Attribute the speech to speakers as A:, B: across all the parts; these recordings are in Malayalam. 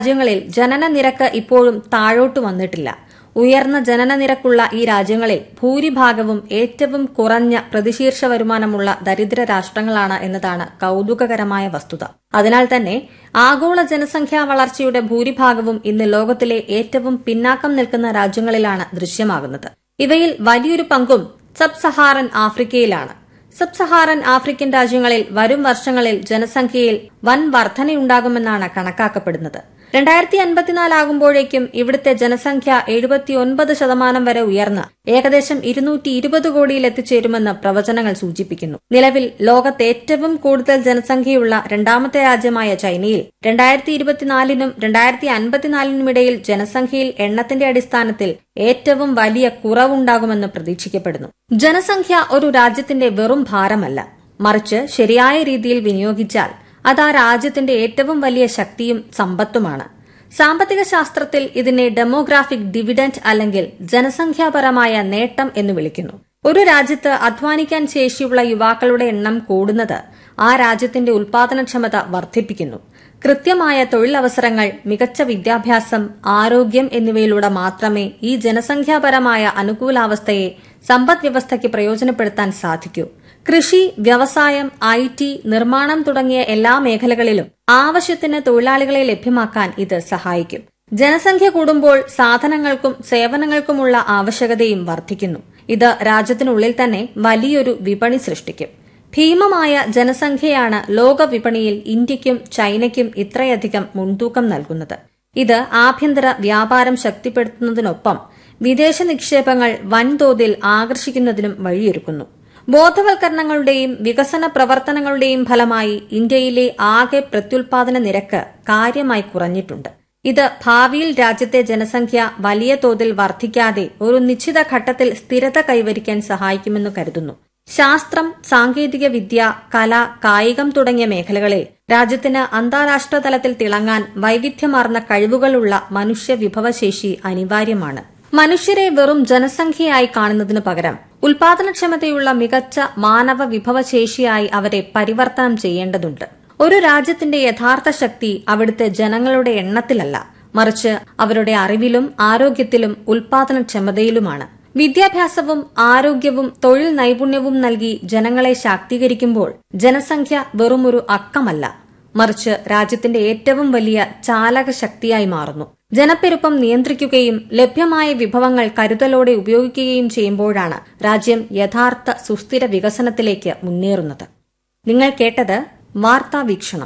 A: രാജ്യങ്ങളിൽ ജനന നിരക്ക് ഇപ്പോഴും താഴോട്ട് വന്നിട്ടില്ല ഉയർന്ന ജനന നിരക്കുള്ള ഈ രാജ്യങ്ങളിൽ ഭൂരിഭാഗവും ഏറ്റവും കുറഞ്ഞ പ്രതിശീർഷ വരുമാനമുള്ള ദരിദ്ര രാഷ്ട്രങ്ങളാണ് എന്നതാണ് കൌതുകകരമായ വസ്തുത അതിനാൽ തന്നെ ആഗോള ജനസംഖ്യാ വളർച്ചയുടെ ഭൂരിഭാഗവും ഇന്ന് ലോകത്തിലെ ഏറ്റവും പിന്നാക്കം നിൽക്കുന്ന രാജ്യങ്ങളിലാണ് ദൃശ്യമാകുന്നത് ഇവയിൽ വലിയൊരു പങ്കും സബ് സഹാറൻ ആഫ്രിക്കയിലാണ് സബ് സഹാറൻ ആഫ്രിക്കൻ രാജ്യങ്ങളിൽ വരും വർഷങ്ങളിൽ ജനസംഖ്യയിൽ വൻ വർധനയുണ്ടാകുമെന്നാണ് കണക്കാക്കപ്പെടുന്നത് രണ്ടായിരത്തി അൻപത്തിനാലാകുമ്പോഴേക്കും ഇവിടുത്തെ ജനസംഖ്യ എഴുപത്തിയൊൻപത് ശതമാനം വരെ ഉയർന്ന് ഏകദേശം ഇരുന്നൂറ്റി ഇരുപത് കോടിയിൽ എത്തിച്ചേരുമെന്ന് പ്രവചനങ്ങൾ സൂചിപ്പിക്കുന്നു നിലവിൽ ലോകത്ത് ഏറ്റവും കൂടുതൽ ജനസംഖ്യയുള്ള രണ്ടാമത്തെ രാജ്യമായ ചൈനയിൽ രണ്ടായിരത്തി ഇരുപത്തിനാലിനും രണ്ടായിരത്തി അൻപത്തിനാലിനുമിടയിൽ ജനസംഖ്യയിൽ എണ്ണത്തിന്റെ അടിസ്ഥാനത്തിൽ ഏറ്റവും വലിയ കുറവുണ്ടാകുമെന്ന് പ്രതീക്ഷിക്കപ്പെടുന്നു ജനസംഖ്യ ഒരു രാജ്യത്തിന്റെ വെറും ഭാരമല്ല മറിച്ച് ശരിയായ രീതിയിൽ വിനിയോഗിച്ചാൽ അത് ആ രാജ്യത്തിന്റെ ഏറ്റവും വലിയ ശക്തിയും സമ്പത്തുമാണ് സാമ്പത്തിക ശാസ്ത്രത്തിൽ ഇതിനെ ഡെമോഗ്രാഫിക് ഡിവിഡന്റ് അല്ലെങ്കിൽ ജനസംഖ്യാപരമായ നേട്ടം എന്ന് വിളിക്കുന്നു ഒരു രാജ്യത്ത് അധ്വാനിക്കാൻ ശേഷിയുള്ള യുവാക്കളുടെ എണ്ണം കൂടുന്നത് ആ രാജ്യത്തിന്റെ ഉൽപാദനക്ഷമത വർദ്ധിപ്പിക്കുന്നു കൃത്യമായ തൊഴിലവസരങ്ങൾ മികച്ച വിദ്യാഭ്യാസം ആരോഗ്യം എന്നിവയിലൂടെ മാത്രമേ ഈ ജനസംഖ്യാപരമായ അനുകൂലാവസ്ഥയെ സമ്പദ് വ്യവസ്ഥയ്ക്ക് പ്രയോജനപ്പെടുത്താൻ സാധിക്കൂ കൃഷി വ്യവസായം ഐ ടി നിർമ്മാണം തുടങ്ങിയ എല്ലാ മേഖലകളിലും ആവശ്യത്തിന് തൊഴിലാളികളെ ലഭ്യമാക്കാൻ ഇത് സഹായിക്കും ജനസംഖ്യ കൂടുമ്പോൾ സാധനങ്ങൾക്കും സേവനങ്ങൾക്കുമുള്ള ആവശ്യകതയും വർദ്ധിക്കുന്നു ഇത് രാജ്യത്തിനുള്ളിൽ തന്നെ വലിയൊരു വിപണി സൃഷ്ടിക്കും ഭീമമായ ജനസംഖ്യയാണ് ലോക വിപണിയിൽ ഇന്ത്യയ്ക്കും ചൈനയ്ക്കും ഇത്രയധികം മുൻതൂക്കം നൽകുന്നത് ഇത് ആഭ്യന്തര വ്യാപാരം ശക്തിപ്പെടുത്തുന്നതിനൊപ്പം വിദേശ നിക്ഷേപങ്ങൾ വൻതോതിൽ ആകർഷിക്കുന്നതിനും വഴിയൊരുക്കുന്നു ബോധവൽക്കരണങ്ങളുടെയും വികസന പ്രവർത്തനങ്ങളുടെയും ഫലമായി ഇന്ത്യയിലെ ആകെ പ്രത്യുൽപാദന നിരക്ക് കാര്യമായി കുറഞ്ഞിട്ടുണ്ട് ഇത് ഭാവിയിൽ രാജ്യത്തെ ജനസംഖ്യ വലിയ തോതിൽ വർദ്ധിക്കാതെ ഒരു നിശ്ചിത ഘട്ടത്തിൽ സ്ഥിരത കൈവരിക്കാൻ സഹായിക്കുമെന്ന് കരുതുന്നു ശാസ്ത്രം സാങ്കേതിക വിദ്യ കല കായികം തുടങ്ങിയ മേഖലകളിൽ രാജ്യത്തിന് അന്താരാഷ്ട്ര തലത്തിൽ തിളങ്ങാൻ വൈവിധ്യമാർന്ന കഴിവുകളുള്ള മനുഷ്യ വിഭവശേഷി അനിവാര്യമാണ് മനുഷ്യരെ വെറും ജനസംഖ്യയായി കാണുന്നതിനു പകരം ഉൽപാദനക്ഷമതയുള്ള മികച്ച മാനവ വിഭവശേഷിയായി അവരെ പരിവർത്തനം ചെയ്യേണ്ടതുണ്ട് ഒരു രാജ്യത്തിന്റെ യഥാർത്ഥ ശക്തി അവിടുത്തെ ജനങ്ങളുടെ എണ്ണത്തിലല്ല മറിച്ച് അവരുടെ അറിവിലും ആരോഗ്യത്തിലും ഉൽപാദനക്ഷമതയിലുമാണ് വിദ്യാഭ്യാസവും ആരോഗ്യവും തൊഴിൽ നൈപുണ്യവും നൽകി ജനങ്ങളെ ശാക്തീകരിക്കുമ്പോൾ ജനസംഖ്യ വെറുമൊരു അക്കമല്ല മറിച്ച് രാജ്യത്തിന്റെ ഏറ്റവും വലിയ ചാലക ശക്തിയായി മാറുന്നു ജനപ്പെരുപ്പം നിയന്ത്രിക്കുകയും ലഭ്യമായ വിഭവങ്ങൾ കരുതലോടെ ഉപയോഗിക്കുകയും ചെയ്യുമ്പോഴാണ് രാജ്യം യഥാർത്ഥ സുസ്ഥിര വികസനത്തിലേക്ക് മുന്നേറുന്നത് നിങ്ങൾ കേട്ടത് വാർത്താ വീക്ഷണം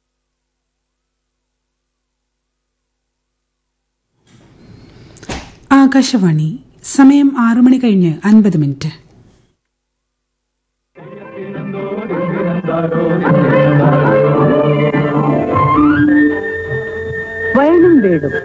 B: ആകാശവാണി സമയം ആറു മണി കഴിഞ്ഞ് അൻപത് മിനിറ്റ്
C: വയനും വീടും